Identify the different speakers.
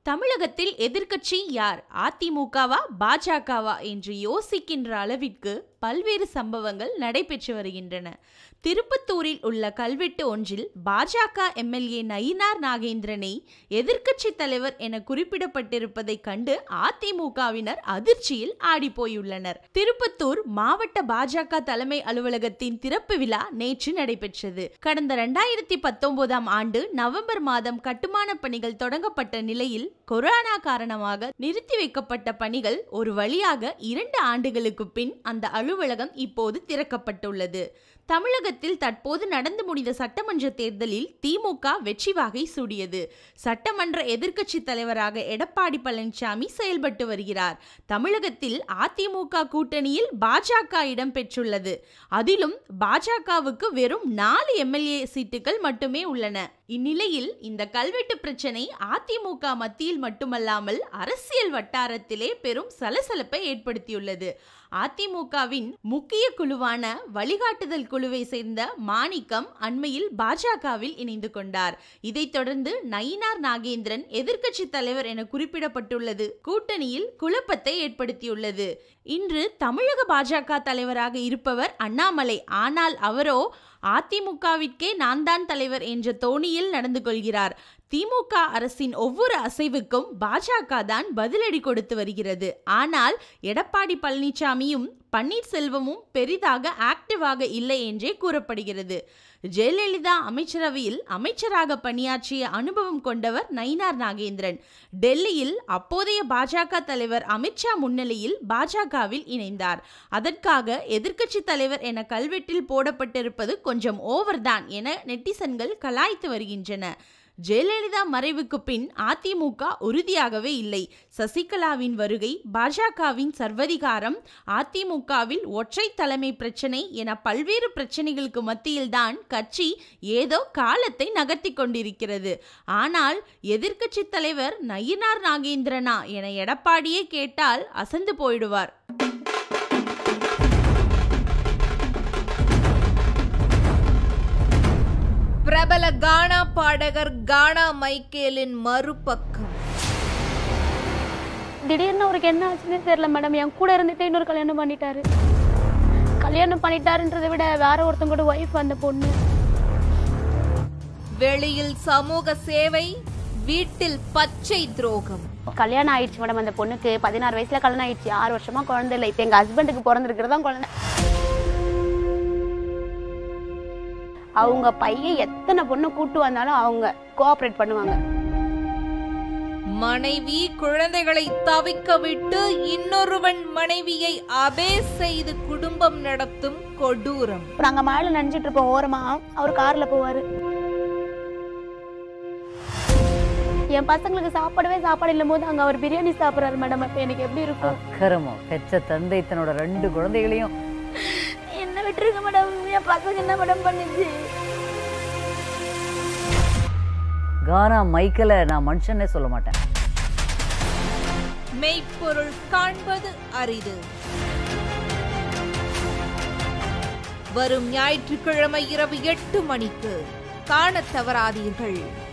Speaker 1: தமிழகத்தில் எதிர்க்கட்சி யார் அதிமுகவா பாஜகவா என்று யோசிக்கின்ற அளவிற்கு பல்வேறு சம்பவங்கள் நடைபெற்று வருகின்றன திருப்பத்தூரில் உள்ள கல்வெட்டு ஒன்றில் பாஜக எம்எல்ஏ நயினார் நாகேந்திரனை எதிர்க்கட்சி தலைவர் என குறிப்பிடப்பட்டிருப்பதை கண்டு அதிமுகவினர் அதிர்ச்சியில் ஆடிப்போயுள்ளனர் திருப்பத்தூர் மாவட்ட பாஜக தலைமை அலுவலகத்தின் திறப்பு விழா நேற்று நடைபெற்றது கடந்த இரண்டாயிரத்தி பத்தொன்பதாம் ஆண்டு நவம்பர் மாதம் கட்டுமான பணிகள் தொடங்கப்பட்ட நிலையில் கொரோனா காரணமாக நிறுத்தி வைக்கப்பட்ட பணிகள் ஒரு வழியாக இரண்டு ஆண்டுகளுக்கு பின் அந்த அலுவலகம் இப்போது திறக்கப்பட்டுள்ளது தமிழகத்தில் தற்போது நடந்து முடிந்த சட்டமன்ற தேர்தலில் திமுக வெற்றி வாகை சூடியது சட்டமன்ற எதிர்க்கட்சி தலைவராக எடப்பாடி பழனிசாமி செயல்பட்டு வருகிறார் தமிழகத்தில் அதிமுக கூட்டணியில் பாஜக இடம்பெற்றுள்ளது அதிலும் பாஜகவுக்கு வெறும் நாலு எம்எல்ஏ சீட்டுகள் மட்டுமே உள்ளன இந்நிலையில் இந்த கல்வெட்டு பிரச்சனை அதிமுக மத்தியில் மட்டுமல்லாமல் அரசியல் வட்டாரத்திலே பெரும் சலசலப்பை ஏற்படுத்தியுள்ளது அதிமுகவின் முக்கிய குழுவான வழிகாட்டுதல் குழுவை சேர்ந்த மாணிக்கம் அண்மையில் பாஜகவில் இணைந்து கொண்டார் இதைத் தொடர்ந்து நயினார் நாகேந்திரன் எதிர்க்கட்சி தலைவர் என குறிப்பிடப்பட்டுள்ளது கூட்டணியில் குழப்பத்தை ஏற்படுத்தியுள்ளது இன்று தமிழக பாஜக தலைவராக இருப்பவர் அண்ணாமலை ஆனால் அவரோ அதிமுகவிற்கே நான் தான் தலைவர் என்ற தோணியில் நடந்து கொள்கிறார் திமுக அரசின் ஒவ்வொரு அசைவுக்கும் பாஜக தான் பதிலடி கொடுத்து வருகிறது ஆனால் எடப்பாடி பழனிசாமியும் பன்னீர்செல்வமும் பெரிதாக ஆக்டிவாக இல்லை என்றே கூறப்படுகிறது ஜெயலலிதா அமைச்சரவையில் அமைச்சராக பணியாற்றிய அனுபவம் கொண்டவர் நயினார் நாகேந்திரன் டெல்லியில் அப்போதைய பாஜக தலைவர் அமித்ஷா முன்னிலையில் பாஜகவில் இணைந்தார் அதற்காக எதிர்க்கட்சி தலைவர் என கல்வெட்டில் போடப்பட்டிருப்பது கொஞ்சம் ஓவர்தான் என நெட்டிசன்கள் கலாய்த்து வருகின்றன ஜெயலலிதா மறைவுக்கு பின் அதிமுக உறுதியாகவே இல்லை சசிகலாவின் வருகை பாஜகவின் சர்வதிகாரம் அதிமுகவில் ஒற்றை தலைமை பிரச்சனை என பல்வேறு பிரச்சனைகளுக்கு மத்தியில்தான் கட்சி ஏதோ காலத்தை நகர்த்தி கொண்டிருக்கிறது ஆனால் எதிர்க்கட்சி தலைவர் நயினார் நாகேந்திரனா என எடப்பாடியே கேட்டால் அசந்து போயிடுவார்
Speaker 2: பிரபல கானா பாடகர் கானா மைக்கேலின் மறுபக்கம்
Speaker 3: திடீர்னு அவருக்கு என்ன ஆச்சுன்னே தெரியல மேடம் என் கூட இருந்துட்டு இன்னொரு கல்யாணம் பண்ணிட்டாரு கல்யாணம் பண்ணிட்டாருன்றதை விட வேற ஒருத்தங்க கூட ஒய்ஃப் அந்த பொண்ணு
Speaker 2: வெளியில் சமூக சேவை வீட்டில் பச்சை துரோகம்
Speaker 3: கல்யாணம் ஆயிடுச்சு மேடம் அந்த பொண்ணுக்கு பதினாறு வயசுல கல்யாணம் ஆயிடுச்சு ஆறு வருஷமா குழந்தை இல்லை இப்போ எங்க ஹஸ்பண்டுக்கு பிறந்திருக்கிறதா குழந்தை அவங்க பையன் எத்தனை பொண்ணு கூட்டு வந்தாலும் அவங்க கோஆப்ரேட் பண்ணுவாங்க
Speaker 2: மனைவி குழந்தைகளை தவிக்க விட்டு இன்னொருவன் மனைவியை அபே செய்து குடும்பம் நடத்தும் கொடூரம்
Speaker 3: இப்போ நாங்க மழையில நினைச்சிட்டு இருப்போம் ஓரமா அவர் கார்ல போவாரு என் பசங்களுக்கு சாப்பிடவே சாப்பாடு இல்லும் போது அங்க அவர் பிரியாணி சாப்பிடுறாரு மேடம் அப்ப எனக்கு எப்படி இருக்கும்
Speaker 4: அக்கரமம் பெற்ற தந்தை தன்னோட ரெண்டு குழந்தைகளையும்
Speaker 3: என்ன விட்டுருங்க மேடம் என் பசங்க என்ன மேடம் பண்ணுச்சு
Speaker 4: கானா மைக்கேலை நான் மனுஷனே சொல்ல மாட்டேன்
Speaker 2: மெய்ப்பொருள் காண்பது அரிது வரும் ஞாயிற்றுக்கிழமை இரவு எட்டு மணிக்கு காணத் தவறாதீர்கள்